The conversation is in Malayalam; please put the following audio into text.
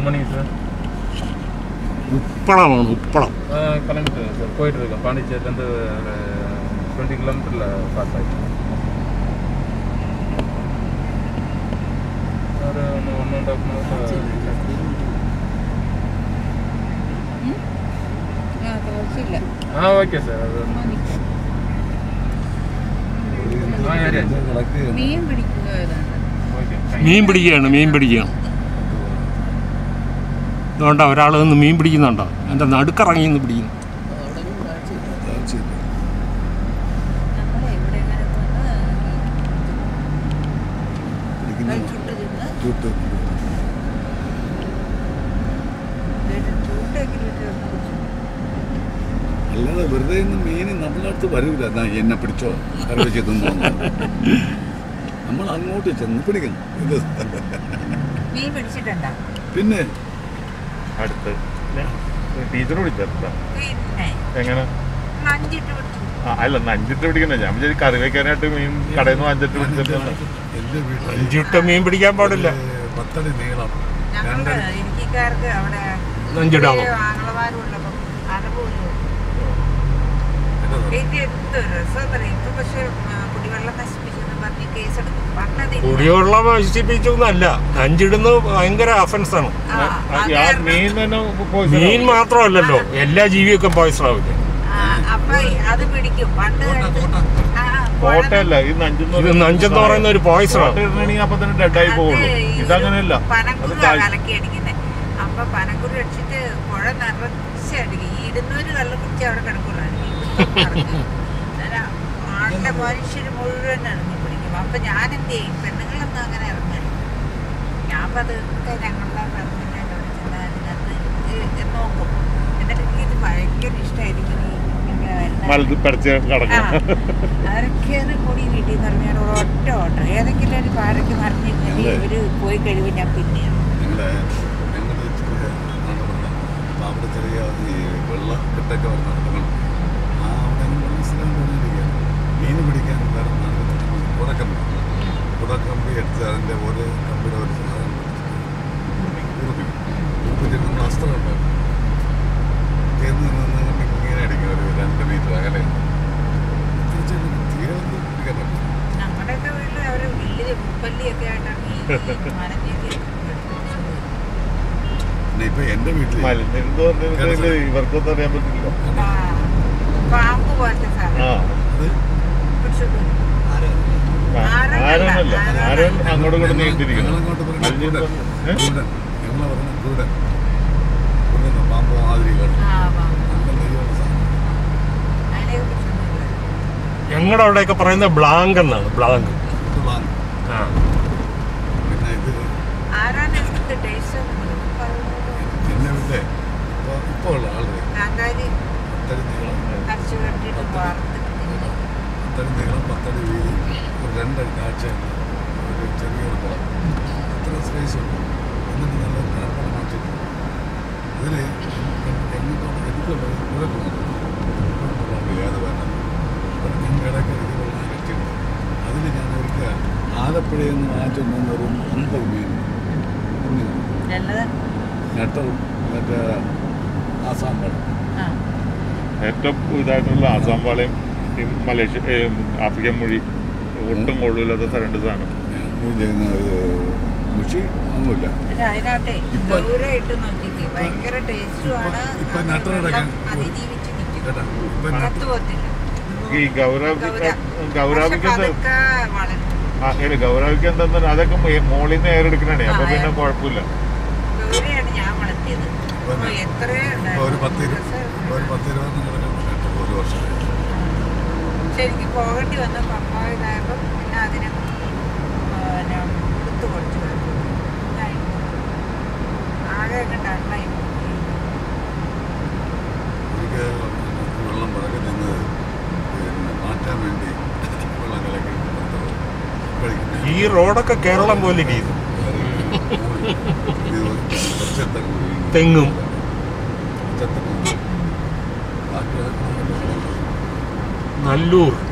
குட் மார்னிங் சார் உப்பளമാണ് உப்பளம் கிளம்பிட்டு சார் போயிட்டு இருக்கேன் பாண்டிச்சேரிலேருந்து ஒரு டுவெண்ட்டி கிலோமீட்டரில் பாஸ் ஆகிட்டு ஒரு ஒன்று ஒன் அண்ட் ஹாஃப் மினிட் കുഴപ്പമില്ല ஆ ஓகே சார் அது ആ ഏരിയ മീൻ പിടിക്കുക ഏതാണ്ട് ஓகே മീൻ പിടിക്കുകയാണ് മീൻ പിടിക്കുകയാണ് അതുകൊണ്ട ഒരാൾ നിന്ന് മീൻ പിടിക്കുന്നുണ്ടോ എൻ്റെ നടുക്കിറങ്ങി നിന്ന് പിടിക്കുന്നു നമ്മളെ ഇവിടെ എങ്ങനെ ചുട്ട് തിന്ന് ചൂട്ടാക്കി അല്ലാതെ വെറുതെ ഒന്നും മീൻ നമ്മളെ അടുത്ത് വരൂല എന്നാ എന്നെ പിടിച്ചോ കറി വെച്ച് തിന്നോ നമ്മൾ അങ്ങോട്ട് ചെന്ന് പിടിക്കണം ഇത് മീൻ പിടിച്ചിട്ടുണ്ടോ പിന്നെ അടുത്ത് ടീച്ചർ വിളിച്ചാ പിന്നെ എങ്ങനെ അഞ്ചിട്ട് പിടിച്ചു ആ, അല്ല ഒന്ന് അഞ്ചിട്ട് പിടിക്കണേ ഞാൻ വിചാരിച്ചു കറി വെക്കാനായിട്ട് മീൻ കടയിൽ നിന്ന് അഞ്ചിട്ട് പിടിച്ചിട്ടുണ്ട് എൻ്റെ വീട്ടിൽ അഞ്ചിട്ട് മീൻ പിടിക്കാൻ പാടില്ല പത്തടി നീളം ഞങ്ങളുടെ ഇരിക്കാർക്ക് അവിടെ അഞ്ചിടാമോ ആംഗ്ലമാരുള്ളപ്പം അറിവുള്ളൂ എന്നതാ? ഇത് എന്ത് രസം പറയും ഇപ്പൊ പക്ഷെ ആ, കുടിവെള്ളം നശിപ്പിച്ചെന്ന് പറഞ്ഞ് കേസെടുക്കും പറഞ്ഞതില്ല കുടിവെള്ളം നശിപ്പിച്ചൊന്നല്ല അഞ്ചിടുന്നത് ഭയങ്കര ഒഫൻസാണ് ആ, അത് കാരണം- മീൻ തന്നെ poison മീൻ ആവും. മാത്രമല്ലല്ലോ എല്ലാ ജീവിയൊക്കെ പോയിസണാവില്ല ആ, അപ്പൊ അത് പിടിക്കും പണ്ട് കാലത്ത് ആ, കോട്ടയല്ല ഇത് നഞ്ചെന്ന് ഇത് നഞ്ചെന്ന് പറയുന്ന ഒരു പോയിസണാണ് കോട്ടയിടണമെങ്കിൽ അപ്പൊ തന്നെ ഡെഡ് ആയി പോകുള്ളൂ അത് ഈ ഇതങ്ങനെയല്ല അത് പനങ്കുരു താഴ്- കലക്കി അടിക്കുന്നത് അപ്പൊ പനങ്കുരു അടിച്ചിട്ട് പുഴ നിറച്ചടിക്കും ഈ ഇടുന്നൊരു വെള്ളം കുടിച്ച് അവിടെ കിടക്കുള്ളൂ ആളിലെ മനുഷ്യര് മുഴുവൻ ഇറങ്ങി പിടിക്കും അപ്പൊ ഞാൻ എന്ത് ചെയ്യും പെണ്ണുങ്ങളൊന്നും അങ്ങനെ ഇറങ്ങാൻ ഞാൻ പതുക്കെ ഞങ്ങളുടെ പെണ്ണിനെ അവിടെ ചെന്ന് അതിനകത്ത് ഇത് നോക്കും എന്നിട്ട് എനിക്ക് ഭയങ്കര ഇഷ്ടമായിരിക്കും ഈ ഇങ്ങനെ വരുന്ന വലത് പരച്ച് കിടക്കണം ആരൊക്കെയാണ് കൂടി വീട്ടിൽ നിന്ന് ഇറങ്ങിയാൽ ഒറ്റ ഓട്ടം ഏതെങ്കിലും ഒരു പാരയ്ക്ക് മറിഞ്ഞിരുന്നെങ്കിൽ അതെ. ഇവര് പോയി കഴിയുമ്പോൾ ഞാൻ പിന്നെ ഞങ്ങളുടെ ഞങ്ങളുടെ ചെറിയ നാടുകളിൽ അപ്പോൾ അവിടെ ചെറിയ ഈ വെള്ളക്കെട്ടൊക്കെ വരുന്ന ഇടങ്ങൾ ആ അവിടെ മനസ്സിലാൻ തോന്നിയിരിക്കുകയാണ് മീൻ പിടിക്കാൻ വേറെ നാടുകളിൽ കുടക്കമ്പി കുടക്കമ്പി എടുത്ത് അതിൻ്റെ ഒരു കമ്പിയുടെ ഒരു സാധനം ഉറപ്പിക്കും ഉറപ്പിച്ചിട്ട് നമ്മൾ അസ്ത്രം ഉണ്ടാവും ചേർന്ന് നിന്ന് ഇങ്ങനെ അടിക്കും ഒരു രണ്ട് മീറ്റർ അകലെ തീർച്ചയായിട്ടും തീരെ ഒന്നും പിടിക്കാൻ പറ്റില്ല ഞങ്ങളുടെയൊക്കെ വീട്ടിൽ അവര് വലിയ മുപ്പല്ലിയൊക്കെ ആയിട്ടാണ് ഈ മലഞ്ഞൊക്കെ പിന്നെ ഇപ്പൊ എൻ്റെ വീട്ടിൽ മലിഞ്ഞിരുന്ന് പറഞ്ഞിട്ടുണ്ടെങ്കിൽ ഇവർക്കൊന്നും അറിയാൻ പറ്റില്ല പാമ്പ് പോലത്തെ ആ സാധനം അത് പിടിച്ചോണ്ട് വരും. ആരല്ല, ആരൊന്നല്ല ആരല്ല. ആരും അങ്ങോട്ടും ഇങ്ങോട്ടും നീണ്ടിരിക്കണം ഞങ്ങളങ്ങോട്ട് പറയുന്നത് മലിഞ്ഞിരുന്ന് കുരുടൻ. ഏ? കുരുടൻ. ഞങ്ങളെ പറയുന്നത് കുരുടൻ. കുരുടൻ പാമ്പ് മാതിരി കാണും. ആ പാമ്പ് നല്ല നെയ്യുള്ള സാധനം. അതിനെയൊക്കെ പിടിച്ചോണ്ട് വരും. ഞങ്ങളുടെ അവിടെയൊക്കെ പറയുന്നത് ബ്ലാങ്ക് എന്നാണ് ബ്ലാങ്ക് ഇത് വാങ്ങും. ആ പിന്നെ ഇത് ആരാണ് എന്ത് ടേസ്റ്റ് എന്നെ വീട്ടിലെ ഇപ്പൊ ഇപ്പൊ ഉള്ള ആളുടെ കാന്താരി പത്തടി നീളം അരച്ചു കെട്ടിട്ട് വാർത്തിട്ട് തിന്നും. പത്തടി നീളം പത്തടി വീതി ഒരു രണ്ടടി കാഴ്ചയുള്ള ഒരു ചെറിയൊരു കുളം അത്ര സ്പേസ് ഉണ്ട് എന്നിട്ട് നല്ല കാർബൺ മാറ്റിട്ട് ഇതിൽ എങ്ങോട്ടാണ് എനിക്കുള്ളത് കുഴപ്പമില്ല ഏത് വേണം ഞങ്ങളുടെ ഇടയ്ക്ക് എനിക്ക് വെള്ളം കെട്ടിയിട്ടുണ്ട് അതിൽ ഞാൻ ഒരിക്കൽ ആലപ്പുഴയിൽ നിന്ന് വാങ്ങിച്ചുകൊണ്ടുവന്ന ഒരു അമ്പത് മീൻ കുഞ്ഞു നല്ലത് നെട്ടവും മറ്റേ ആസാം പഴം ആ ഏറ്റവും ഇതായിട്ടുള്ള ആസാം പാളയം ഈ മലേഷ്യ ഏ, ആഫ്രിക്കൻ മൊഴി ഒട്ടും കൊള്ളൂല്ലാത്ത രണ്ട് സാധനം ഞാൻ ചെയ്യുന്ന ഒരു മുഷി ഒന്നുമില്ല പക്ഷെ അതിനകത്തെ ഇപ്പൊ- ഗൗരവായിട്ട് നോക്കിക്കേ ഭയങ്കര ടേസ്റ്റുമാണ് ഇപ്പൊ നട്ടറടക്കാൻ അതിജീവിച്ച് നിൽക്കും കേട്ടാ ഇപ്പം കത്ത് പോത്തില്ല ഈ ഗൗരവ ഗൗരവിക്ക് പക്ഷെ പതുക്കെ വളരും ആ ഏ, ഗൗരവിക്ക് എന്താ അതൊക്കെ മോളിൽ നിന്ന് എയർ എടുക്കണേ അപ്പൊ ആ, പിന്നെ air. കുഴപ്പമില്ല ഗൗരയാണ് ഞാൻ വളർത്തിയത് പിന്നെ അപ്പൊ എത്രയോ ഇപ്പൊ ഒരു പത്ത് ഇരു- ഉണ്ടായിരുന്നു. ഇപ്പൊ ഒരു പത്ത് ഇരുപത് കിടക്കുന്നു കേട്ടോ ഒരു വർഷം ശരിക്കും പോകേണ്ടി വന്ന പപ്പ ഇതായപ്പോൾ പിന്നെ അതിനെ പിന്നെ കൊടുത്തു കൊടുത്തു ആകെ അങ്ങ് ടണ്ണായി ഒരിക്കൽ വെള്ളം പഴകെ നിന്ന് പിന്നെ മാറ്റാൻ വേണ്ടി വെള്ളം കലക്കി പുറത്ത് കഴിക്കുന്ന ഈ റോഡൊക്കെ കേരളം പോലെ ഇരിക്കുന്നു തെങ്ങും. നല്ലൂർ